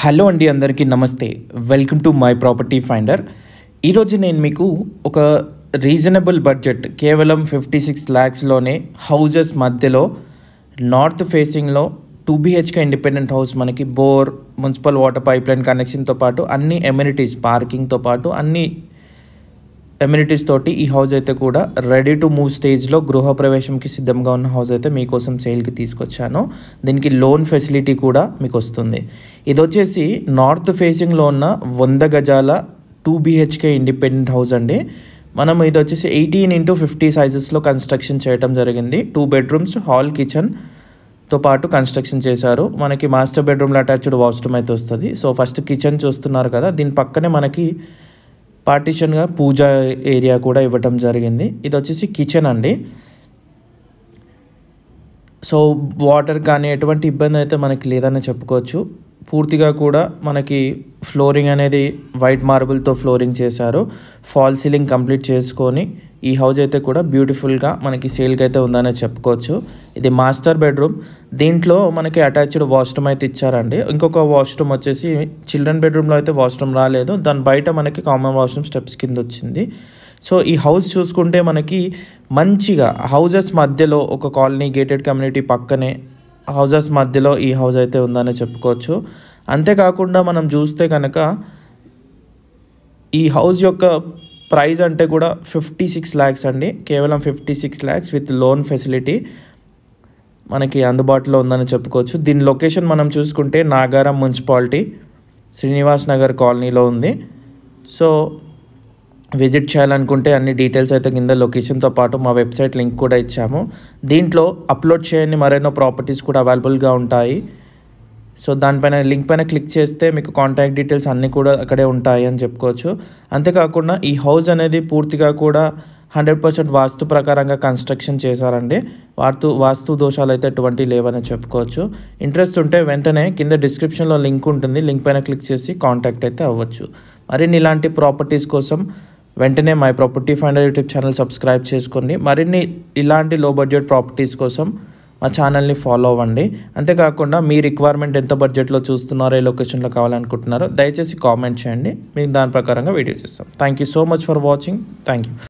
hello అండి అందరికీ నమస్తే welcome to my property finder ఈరోజు నేను మీకు ఒక రీజనబుల్ బడ్జెట్ కేవలం ఫిఫ్టీ సిక్స్ ల్యాక్స్లోనే హౌజెస్ మధ్యలో నార్త్ ఫేసింగ్లో టూ బీహెచ్కే ఇండిపెండెంట్ హౌస్ మనకి bore municipal water pipeline కనెక్షన్తో పాటు అన్ని ఎమ్యూనిటీస్ పార్కింగ్తో పాటు అన్ని ఎమ్యూనిటీస్ తోటి ఈ హౌస్ అయితే కూడా రెడీ టు మూవ్ స్టేజ్లో గృహప్రవేశంకి సిద్ధంగా ఉన్న హౌస్ అయితే మీకోసం సేల్కి తీసుకొచ్చాను దీనికి లోన్ ఫెసిలిటీ కూడా మీకు వస్తుంది ఇది వచ్చేసి నార్త్ ఫేసింగ్లో ఉన్న వంద గజాల టూ బీహెచ్కే ఇండిపెండెంట్ హౌస్ అండి మనం ఇది వచ్చేసి ఎయిటీన్ ఇంటూ ఫిఫ్టీ సైజెస్లో కన్స్ట్రక్షన్ చేయడం జరిగింది టూ బెడ్రూమ్స్ హాల్ కిచెన్ తో పాటు కన్స్ట్రక్షన్ చేశారు మనకి మాస్టర్ బెడ్రూమ్లో అటాచ్డ్ వాష్రూమ్ అయితే వస్తుంది సో ఫస్ట్ కిచెన్ చూస్తున్నారు కదా దీని పక్కనే మనకి పార్టిషన్గా పూజ ఏరియా కూడా ఇవ్వటం జరిగింది ఇది వచ్చేసి కిచెన్ అండి సో వాటర్ కానీ ఎటువంటి ఇబ్బంది అయితే మనకి లేదని చెప్పుకోవచ్చు పూర్తిగా కూడా మనకి ఫ్లోరింగ్ అనేది వైట్ మార్బుల్తో ఫ్లోరింగ్ చేశారు ఫాల్ సీలింగ్ కంప్లీట్ చేసుకొని ఈ హౌస్ అయితే కూడా బ్యూటిఫుల్గా మనకి సేల్కి అయితే ఉందని చెప్పుకోవచ్చు ఇది మాస్టర్ బెడ్రూమ్ దీంట్లో మనకి అటాచ్డ్ వాష్రూమ్ అయితే ఇచ్చారండి ఇంకొక వాష్రూమ్ వచ్చేసి చిల్డ్రన్ బెడ్రూమ్లో అయితే వాష్రూమ్ రాలేదు దాని బయట మనకి కామన్ వాష్రూమ్ స్టెప్స్ కింద వచ్చింది సో ఈ హౌస్ చూసుకుంటే మనకి మంచిగా హౌజెస్ మధ్యలో ఒక కాలనీ గేటెడ్ కమ్యూనిటీ పక్కనే హౌజెస్ మధ్యలో ఈ హౌస్ అయితే ఉందని చెప్పుకోవచ్చు అంతేకాకుండా మనం చూస్తే కనుక ఈ హౌస్ యొక్క ప్రైస్ అంటే కూడా ఫిఫ్టీ సిక్స్ ల్యాక్స్ అండి కేవలం fifty six lakhs with loan facility మనకి అందుబాటులో ఉందని చెప్పుకోవచ్చు దీని లొకేషన్ మనం చూసుకుంటే నాగారం మున్సిపాలిటీ శ్రీనివాస్ నగర్ కాలనీలో ఉంది సో విజిట్ చేయాలనుకుంటే అన్ని డీటెయిల్స్ అయితే కింద లొకేషన్తో పాటు మా వెబ్సైట్ లింక్ కూడా ఇచ్చాము దీంట్లో అప్లోడ్ చేయని మరెన్నో ప్రాపర్టీస్ కూడా అవైలబుల్గా ఉంటాయి సో దానిపైన లింక్ పైన క్లిక్ చేస్తే మీకు కాంటాక్ట్ డీటెయిల్స్ అన్నీ కూడా అక్కడే ఉంటాయి అని చెప్పుకోవచ్చు అంతేకాకుండా ఈ హౌస్ అనేది పూర్తిగా కూడా హండ్రెడ్ పర్సెంట్ వాస్తు ప్రకారంగా కన్స్ట్రక్షన్ చేశారండి వాస్తు వాస్తు దోషాలు అయితే ఎటువంటి లేవని చెప్పుకోవచ్చు ఇంట్రెస్ట్ ఉంటే వెంటనే కింద డిస్క్రిప్షన్లో లింక్ ఉంటుంది లింక్ పైన క్లిక్ చేసి కాంటాక్ట్ అయితే అవ్వచ్చు మరిన్ని ఇలాంటి ప్రాపర్టీస్ కోసం వెంటనే my property finder YouTube channel subscribe చేసుకోండి మరిన్ని ఇలాంటి లో బడ్జెట్ ప్రాపర్టీస్ కోసం మా ఛానల్ని ఫాలో అవ్వండి అంతేకాకుండా మీ రిక్వైర్మెంట్ ఎంత బడ్జెట్లో చూస్తున్నారో ఏ లొకేషన్లో కావాలనుకుంటున్నారో దయచేసి కామెంట్ చేయండి మేము దాని ప్రకారంగా వీడియోస్ ఇస్తాం thank you so much for watching thank you